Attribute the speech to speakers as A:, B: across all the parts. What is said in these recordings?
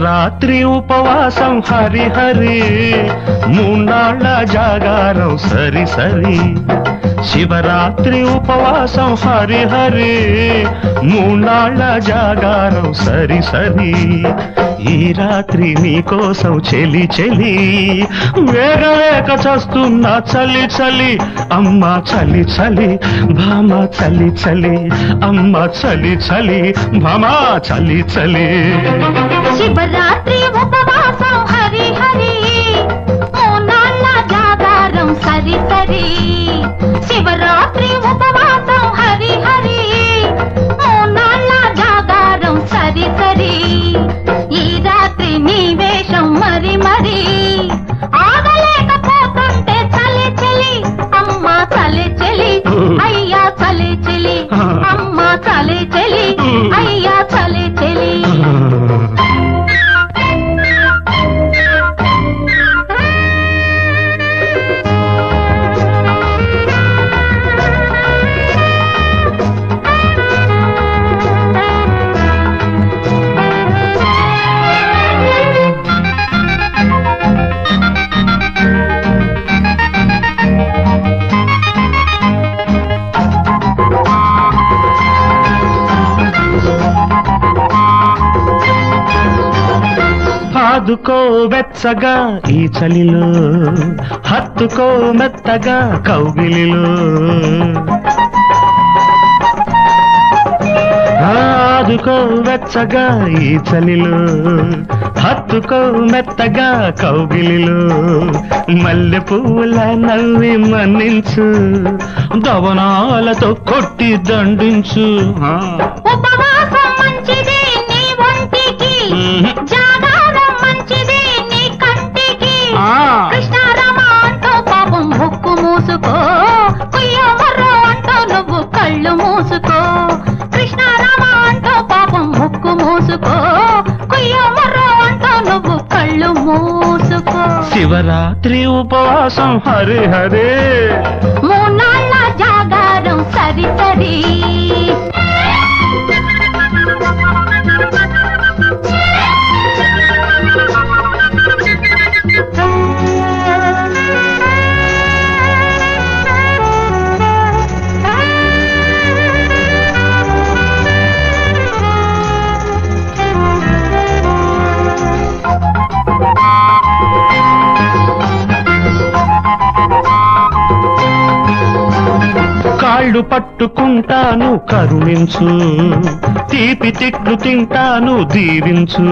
A: శివరాత్రి ఉపవాసం హరి హరి మూన్నాళ్ళ జాగారం సరి సరి శివరాత్రి ఉపవాసం హరి హరి మూన్నాళ్ళ జాగారం సరి సరి ఈ రాత్రి నీకోసం చెలి చెలి వేగలేక చస్తున్నా చలి చలి అమ్మ చలి చలి భామ చలి చలి అమ్మ చలి చలి భామ చలి చలి
B: శివరాత్రి ఉపవాసం హరి హరి మూనాళ్ళ జాగారం సరి సరి శివరాత్రి ఉపవాసం హరి హరి మూనాళ్ళ జాగారం సరి సరి ఈ రాత్రి నీ వేషం మరి మరి ఆగలేకపోతుంటే చలి చలి అమ్మ చలి చలి అయ్యా చలి చలి అమ్మ చలి చలి అయ్యా చలి చలి
A: ఆదుకో వెచ్చగా ఈ చలిలో హత్తుకో మెత్తగా కౌగిలిలో ఆదుకో వెచ్చగా ఈ చలిలో హత్తుకో మెత్తగా కౌగిలిలో మల్లె పువ్వుల నవ్వి మన్నించు దవనాలతో కొట్టి దండించు ఆ.
B: ఉపవాసం మంచిది నీ ఒంటికి
A: మ్మ్.
B: జాగారం మంచిది నీ కంటికి
A: ఆ.
B: కృష్ణారామ అంటూ పాపం ముక్కు మూసుకో కుయ్యో మర్రో అంటూ నువ్వు కళ్ళు మూసుకో కృష్ణారామ అంటూ పాపం ముక్కు మూసుకో కుయ్యో మర్రో అంటూ నువ్వు కళ్ళు మూసుకో
A: శివరాత్రి ఉపవాసం హరి హరే
B: మూనాళ్ళ జాగారం సరి సరి
A: కాళ్ళు పట్టుకుంటాను కరుణించు తీపి తిట్లు తింటాను దీవించు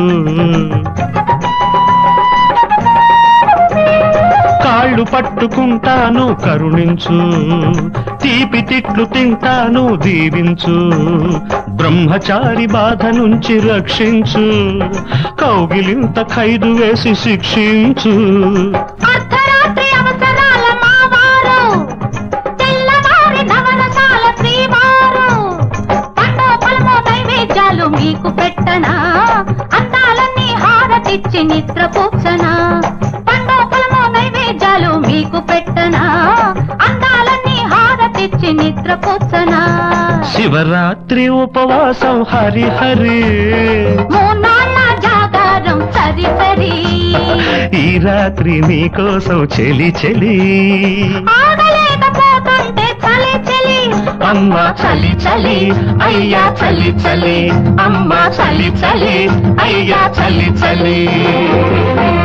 A: కాళ్ళు పట్టుకుంటాను కరుణించు తీపి తిట్లు తింటాను దీవించు బ్రహ్మచారి బాధ నుంచి రక్షించు కౌగిలింత ఖైదు వేసి శిక్షించు
B: అర్ధరాత్రి అవసరాల మావారు తెల్లవారి నవరసాల శ్రీవారు పండో పలమో నైవేద్యాలు మీకు పెట్టనా అందాలన్నీ హారతిచ్చి నిద్ర కూర్చనా పండో పలమో నైవేద్యాలు మీకు పెట్టనా అందాలన్నీ హారతిచ్చి నిద్ర కూర్చనా
A: శివరాత్రి ఉపవాసం హరి హరి
B: మూనాళ్ళ జాగారం సరి సరి
A: ఈ రాత్రి నీకోసం చెలి చెలి
B: ఆగలేకపోతుంటే చలి చలి
A: అమ్మ చలి చలి అయ్యా చలి చలి అమ్మ చలి చలి అయ్యా చలి చలి